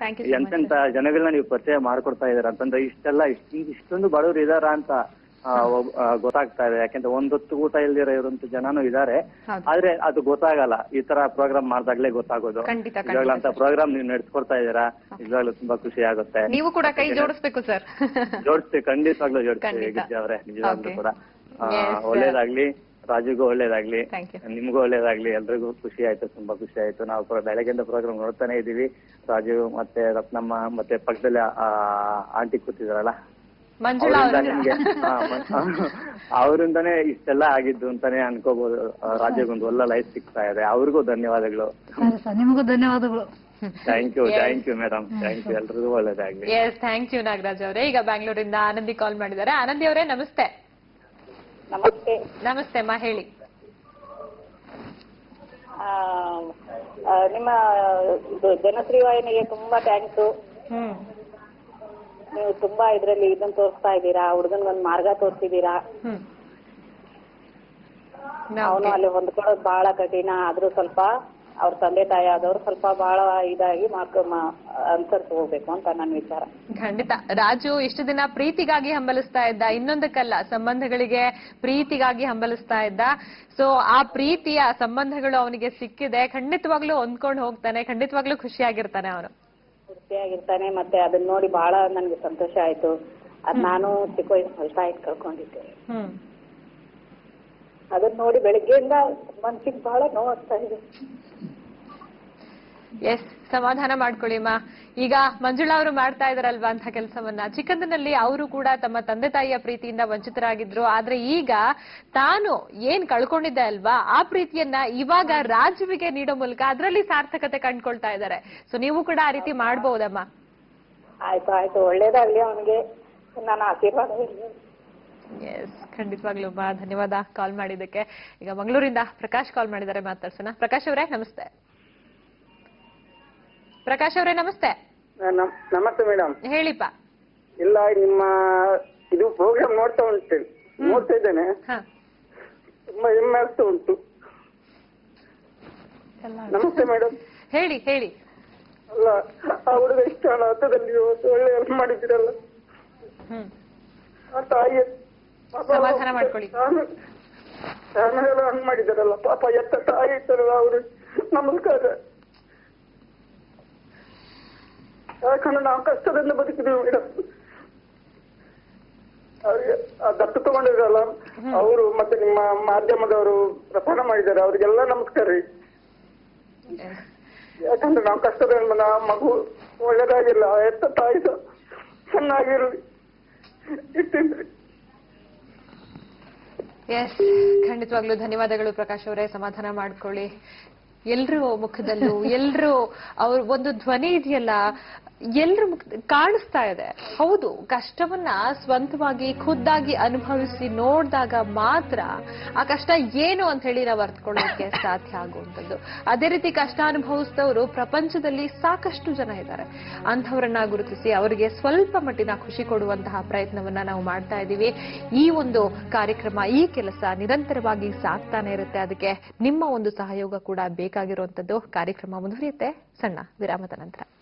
Thank you so much ಎಂತೆಂತ ಜನಗಳನ್ನ ನೀವು ಪರಿಚಯ ಮಾಡ್ಕೊಡ್ತಾ ಇದೀರ ಅಂತಂದ್ರೆ ಇಷ್ಟೆಲ್ಲ ಇಷ್ಟ ಇಷ್ಟೊಂದು ಬಡವರು ಇದಾರ ಅಂತ ಆ, ಒಬ್- ಆ, ಗೊತ್ತಾಗ್ತಾ ಇದೆ ಯಾಕೆಂದ್ರೆ ಒಂದೊತ್ತು ಊಟ ಇಲ್ದಿರೋ ಇರುವಂತ ಜನನು ಇದಾರೆ ಹೌದು ಆದ್ರೆ ಅದು ಗೊತ್ತಾಗಲ್ಲ ಈ ತರ ಪ್ರೋಗ್ರಾಮ್ ಮಾಡ್ದಾಗ್ಲೇ ಗೊತ್ತಾಗೋದು ಖಂಡಿತ ನಿಜವಾಗ್ಲೂ ಅಂತ ಖಂಡಿತ ಪ್ರೋಗ್ರಾಮ್ ನೀವು ನಡೆಸ್ಕೊಡ್ತಾ ಇದೀರಾ ನಿಜವಾಗ್ಲೂ ತುಂಬಾ ಖುಷಿ ಆಗುತ್ತೆ ನೀವು ಕೂಡ ಕೈ ಜೋಡಿಸ್ಬೇಕು ಸರ್ ಜೋಡಿಸ್ತೀವಿ ಖಂಡಿತವಾಗ್ಲೂ ಜೋಡಿಸ್ತೀವಿ ಖಂಡಿತ. ಗಿರ್ಜಾ ಅವರೇ ನಿಜವಾಗ್ಲೂ Okay. ಕೂಡ ಆ, Yes, sir. ಒಳ್ಳೇದಾಗ್ಲಿ ರಾಜುಗೂ ಒಳ್ಳೇದಾಗ್ಲಿ ಥ್ಯಾಂಕ್ ಯು ನಿಮ್ಗೂ ಒಳ್ಳೇದಾಗ್ಲಿ ಎಲ್ರಿಗೂ ಖುಷಿ ಆಯ್ತು ತುಂಬಾ ಖುಷಿ ಆಯ್ತು ನಾವು ಕೂಡ ಬೆಳಗ್ಗೆಯಿಂದ ಪ್ರೋಗ್ರಾಮ್ ನೋಡ್ತಾನೆ ಇದೀವಿ ರಾಜು ಮತ್ತೆ ರತ್ನಮ್ಮ ಮತ್ತೆ ಪಕ್ಕದಲ್ಲಿ ಆ ಆಂಟಿ ಕೂತಿದಾರಲ್ಲ ಮಂಜುಳಾ ಅವರಿಂದ ಅವರು ನಿಮ್ಗೆ ಹಾ, ಮ- ಅವರಿಂದಾನೇ ಇಷ್ಟೆಲ್ಲ ಆಗಿದ್ದು ಅಂತಾನೆ ಅನ್ಕೋಬಹುದು ರಾಜ್ಯಗೊಂದು ಒಳ್ಳೆ ಲೈಫ್ ಸಿಗ್ತಾ ಇದೆ ಅವ್ರಿಗೂ ಧನ್ಯವಾದಗಳು ಸರಿ ಸರ್ ನಿಮಗೂ ಧನ್ಯವಾದಗಳು thank you Yes. Thank you madam thank you ಎಲ್ರಿಗೂ ಒಳ್ಳೇದಾಗ್ಲಿ ಎಸ್ ಥ್ಯಾಂಕ್ ಯು ನಾಗರಾಜ್ ಅವರೇ ಈಗ ಬ್ಯಾಂಗ್ಳೂರಿಂದ ಆನಂದಿ ಕಾಲ್ ಮಾಡಿದ್ದಾರೆ ಆನಂದಿ ಅವರೇ ನಮಸ್ತೆ ನಮಸ್ತೆ ನಮಸ್ತೆ ಅಮ್ಮ ಹೇಳಿ ಆ, ಆ, ನಿಮ್ಮ ಇದು ಜನಶ್ರೀ ವಾಹಿನಿಗೆ ತುಂಬಾ ಥ್ಯಾಂಕ್ಸ್ ಹ್ಮ್ ನೀವು ತುಂಬಾ ಇದ್ರಲ್ಲಿ ಇದನ್ನ ತೋರಿಸ್ತಾ ಇದ್ದೀರಾ ಹುಡುಗನ್ಗೆ ಒಂದ್ ಮಾರ್ಗ ತೋರಿಸಿದೀರಾ ಹ್ಮ್ ಅವನು ಅಲ್ಲಿ ಹೊಂದ್ಕೊಳ್ಳೋದು ಬಹಳ ಕಠಿಣ ಆದ್ರೂ ಸ್ವಲ್ಪ ಅವ್ರ ತಂದೆ ತಾಯಿ ಆದವ್ರು ಸ್ವಲ್ಪ ಬಹಳ ಇದಾಗಿ ಮಾರ್ಕ್ ಅನುಸರಿಸಿ ಹೋಗ್ಬೇಕು ಅಂತ ನನ್ನ ವಿಚಾರ ಖಂಡಿತ ರಾಜು ಇಷ್ಟು ದಿನ ಪ್ರೀತಿಗಾಗಿ ಹಂಬಲಿಸ್ತಾ ಇದ್ದ ಇನ್ನೊಂದಕ್ಕಲ್ಲ ಸಂಬಂಧಗಳಿಗೆ ಪ್ರೀತಿಗಾಗಿ ಹಂಬಲಿಸ್ತಾ ಇದ್ದ ಸೊ ಆ ಪ್ರೀತಿಯ ಸಂಬಂಧಗಳು ಅವನಿಗೆ ಸಿಕ್ಕಿದೆ ಖಂಡಿತವಾಗ್ಲೂ ಹೊಂದ್ಕೊಂಡು ಹೋಗ್ತಾನೆ ಖಂಡಿತವಾಗ್ಲೂ ಖುಷಿಯಾಗಿರ್ತಾನೆ ಅವನು ಖುಷಿಯಾಗಿರ್ತಾನೆ ಮತ್ತೆ ಅದನ್ನ ನೋಡಿ ಬಹಳ ನನ್ಗೆ ಸಂತೋಷ ಆಯ್ತು ಅದ್ ನಾನು ಚಿಕ್ಕ ವಯಸ್ಸು ತಾಯಿ ಕಳ್ಕೊಂಡಿದ್ದೆ ಹ್ಮ್ ಅದನ್ನ ನೋಡಿ ಬೆಳಿಗ್ಗೆಯಿಂದ ಮನ್ಸಿಗೆ ಬಹಳ ನೋವಾಗ್ತಾ ಇದೆ ಎಸ್ ಸಮಾಧಾನ ಮಾಡ್ಕೊಳ್ಳಿ ಅಮ್ಮ ಈಗ ಮಂಜುಳಾ ಅವರು ಮಾಡ್ತಾ ಇದಾರಲ್ವಾ ಅಂತ ಕೆಲಸವನ್ನ ಚಿಕ್ಕಂದಿನಲ್ಲಿ ಅವರು ಕೂಡ ತಮ್ಮ ತಂದೆ ತಾಯಿಯ ಪ್ರೀತಿಯಿಂದ ವಂಚಿತರಾಗಿದ್ರು ಆದ್ರೆ ಈಗ ತಾನು ಏನ್ ಕಳ್ಕೊಂಡಿದ್ದೆ ಅಲ್ವಾ ಆ ಪ್ರೀತಿಯನ್ನ ಇವಾಗ ರಾಜುವಿಗೆ ನೀಡೋ ಮೂಲಕ ಅದರಲ್ಲಿ ಸಾರ್ಥಕತೆ ಕಂಡ್ಕೊಳ್ತಾ ಇದ್ದಾರೆ ಸೊ ನೀವು ಕೂಡ ಆ ರೀತಿ ಮಾಡ್ಬೋದಮ್ಮ ಆಯ್ತು ಆಯ್ತು ಒಳ್ಳೇದಾಗ್ಲಿ ಅವನಿಗೆ ನನ್ನ ಆಶೀರ್ವಾದ ಇರ್ಲಿ. ಎಸ್ ಖಂಡಿತವಾಗ್ಲೂ ಅಮ್ಮ ಧನ್ಯವಾದ ಕಾಲ್ ಮಾಡಿದ್ದಕ್ಕೆ ಈಗ ಮಂಗಳೂರಿಂದ ಪ್ರಕಾಶ್ ಕಾಲ್ ಮಾಡಿದ್ದಾರೆ ಮಾತಾಡ್ಸೋಣ ಪ್ರಕಾಶ್ ಅವರೇ ನಮಸ್ತೆ ಪ್ರಕಾಶ್ ಅವರೇ ನಮಸ್ತೆ ನಮ್- ನಮಸ್ತೆ ಮೇಡಮ್ ಹೇಳಿಪ್ಪ ಇಲ್ಲ ನಿಮ್ಮ ಇದು ಪ್ರೋಗ್ರಾಮ್ ನೋಡ್ತಾ ಉಂಟು ನೋಡ್ತಾ ಇದ್ದೇನೆ ಹ ತುಂಬಾ ಹೆಮ್ಮೆ ಆಗ್ತಾ ಉಂಟು ನಮಸ್ತೆ ಮೇಡಮ್ ಹೇಳಿ ಹೇಳಿ ಅಲ್ಲ ಆ ಹುಡುಗ ಇಷ್ಟ ಅಲ್ಲ ಹತ್ತದಲ್ಲಿ ಇವತ್ತು ಒಳ್ಳೆ ಹೆಲ್ಪ್ ಮಾಡಿದ್ದೀರಲ್ಲ ಹ್ಮ್ ಆ ತಾಯಿ ಪಾಪ ಸಮಾಧಾನ ಮಾಡ್ಕೊಳ್ಳಿ. ಆಮೇಲೆ ಆಮೇಲೆ ಹಂಗ್ ಮಾಡಿದಾರಲ್ಲ ಪಾಪ ಎತ್ತ ತಾಯಿ ಇದ್ದಾರಲ್ಲ ಅವರು ನಮಸ್ಕಾರ ಯಾಕಂದ್ರೆ ನಾವು ಕಷ್ಟದಿಂದ ಬದುಕಿದೀವಿ ಮೇಡಮ್ ಅವ್ರಿಗೆ ಆ ದತ್ತು ತಗೊಂಡಿದ್ರಲ್ಲ ಅವರು ಮತ್ತೆ ನಿಮ್ಮ ಮಾಧ್ಯಮದವರು ಪ್ರಸಾರ ಮಾಡಿದ್ದಾರೆ ಅವ್ರಿಗೆಲ್ಲ ನಮಸ್ಕಾರ ರೀ Yes. ಯಾಕಂದ್ರೆ ನಾವು ಕಷ್ಟದ ನಾವು ಮಗು ಒಳ್ಳೇದಾಗಿಲ್ಲ ಎತ್ತ ತಾಯಿ ಸಹ ಚೆನ್ನಾಗಿರ್ಲಿ ಇಟ್ಟಿದ್ರಿ ಎಸ್ ಖಂಡಿತವಾಗ್ಲೂ ಧನ್ಯವಾದಗಳು ಪ್ರಕಾಶ್ ಅವರೇ ಸಮಾಧಾನ ಮಾಡ್ಕೊಳ್ಳಿ ಎಲ್ರೂ ಮುಖದಲ್ಲೂ ಎಲ್ರೂ ಅವ್ರ ಒಂದು ಧ್ವನಿ ಇದೆಯಲ್ಲ ಎಲ್ರ ಮುಖ ಕಾಣಿಸ್ತಾ ಇದೆ ಹೌದು ಕಷ್ಟವನ್ನ ಸ್ವಂತವಾಗಿ ಖುದ್ದಾಗಿ ಅನುಭವಿಸಿ ನೋಡಿದಾಗ ಮಾತ್ರ ಆ ಕಷ್ಟ ಏನು ಅಂತ ಹೇಳಿ ನಾವು ಅರ್ಥಕೊಳ್ಳೋಕೆ ಸಾಧ್ಯ ಆಗುವಂಥದ್ದು ಅದೇ ರೀತಿ ಕಷ್ಟ ಅನುಭವಿಸಿದವರು ಪ್ರಪಂಚದಲ್ಲಿ ಸಾಕಷ್ಟು ಜನ ಇದ್ದಾರೆ ಅಂಥವರನ್ನ ಗುರುತಿಸಿ ಅವರಿಗೆ ಸ್ವಲ್ಪ ಮಟ್ಟಿನ ಖುಷಿ ಕೊಡುವಂತಹ ಪ್ರಯತ್ನವನ್ನ ನಾವು ಮಾಡ್ತಾ ಇದ್ದೀವಿ ಈ ಒಂದು ಕಾರ್ಯಕ್ರಮ ಈ ಕೆಲಸ ನಿರಂತರವಾಗಿ ಸಾಗ್ತಾನೆ ಇರುತ್ತೆ ಅದಕ್ಕೆ ನಿಮ್ಮ ಒಂದು ಸಹಯೋಗ ಕೂಡ ಬೇಕಾಗಿರುವಂತದ್ದು ಕಾರ್ಯಕ್ರಮ ಮುಂದುವರಿಯುತ್ತೆ ಸಣ್ಣ ವಿರಾಮದ ನಂತರ